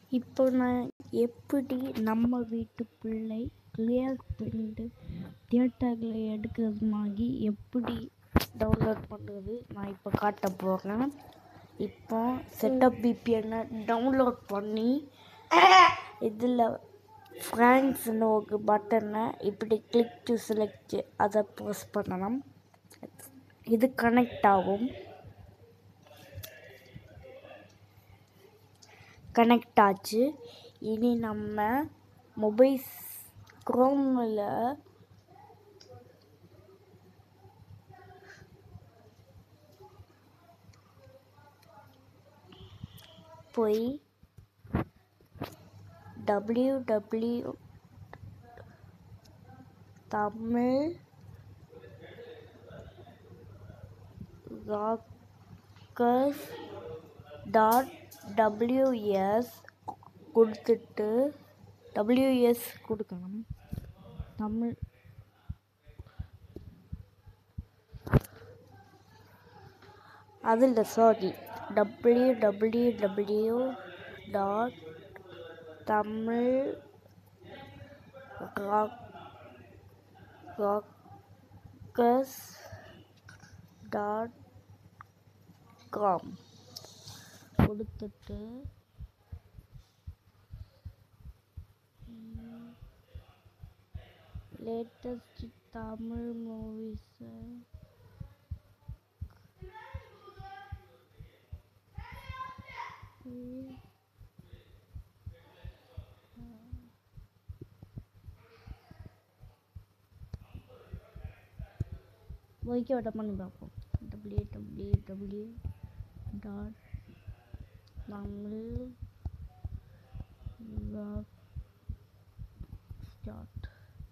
இப்போ நான் எப்படி நம்ம வீட்டு பிள்ளை கிளியர் பிரிண்ட் தியேட்டரில் எடுக்கிறது மாதிரி எப்படி டவுன்லோட் பண்ணுறது நான் இப்போ காட்ட போகிறேன் இப்போ செட்டப் விபிஎனை டவுன்லோட் பண்ணி இதில் ஃப்ரான்ஸ்னு ஒரு பட்டனை இப்படி கிளிக் டு செலக்ட் அதை ப்ரெஸ் பண்ணணும் இது கனெக்ட் ஆகும் கனெக்ட் ஆச்சு இனி நம்ம மொபைல் க்ரோமில் போய் W W Tamil rockers dot WS கொடுத்துட்டு டபிள்யூஎஸ் கொடுக்கணும் தமிழ் அது இல்லை sorry W W W dot Tamil rock rockers dot com கொடுத்துட்டு லேட்டஸ்ட் தமிழ் மூவிஸை ஓகே ஓட்ட பண்ணி பார்ப்போம் W W W dot Tamil start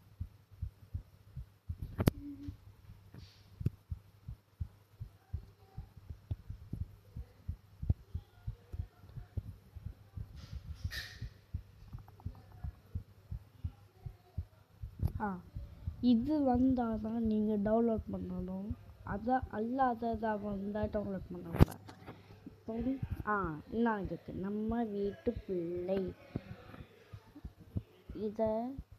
ஆ இது வந்தால் தான் நீங்கள் டவுன்லோட் பண்ணணும் அதை அல்லாததாக வந்தால் டவுன்லோட் பண்ணணும் இப்போ ஆ என்ன இருக்கு நம்ம வீட்டு பிள்ளை இதை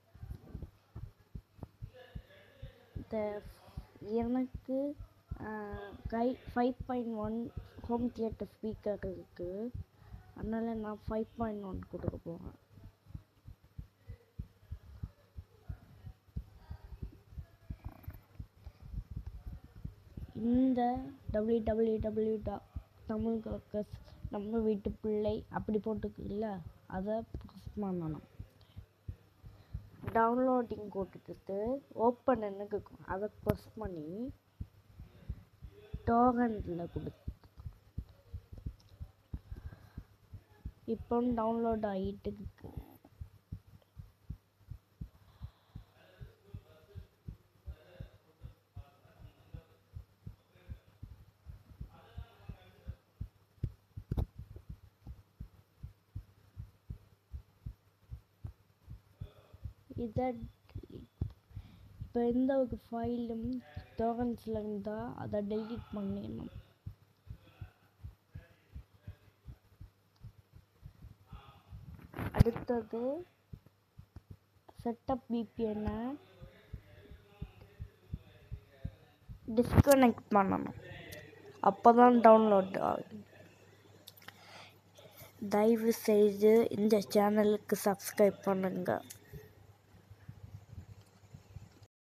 இந்த எனக்கு கை five point one home theatre speaker இருக்குது அதனால் நான் ஃபைவ் பாயிண்ட் ஒன் கொடுக்க போகிறேன் இந்த W W W dot Tamil காக்கஸ் நம்ம வீட்டு பிள்ளை அப்படி போட்டுக்குல்ல அதை ப்ரெஸ் பண்ணணும் டவுன்லோடிங் கொடுத்துட்டு ஓப்பன் கேட்கும் அதை ப்ரெஸ் பண்ணி டோகனில் கொடு இப்போ டவுன்லோட் ஆகிட்டு இருக்கு இதை இப்போ எந்த ஒரு ஃபைலும் டோகன்ஸில் இருந்தால் அதை டெலிட் பண்ணிடணும் அடுத்தது செட்டப் விபிஎனை டிஸ்கனெக்ட் பண்ணணும் அப்போ தான் டவுன்லோட் ஆகும் தயவு செய்து இந்த சேனலுக்கு சப்ஸ்கிரைப் பண்ணுங்கள்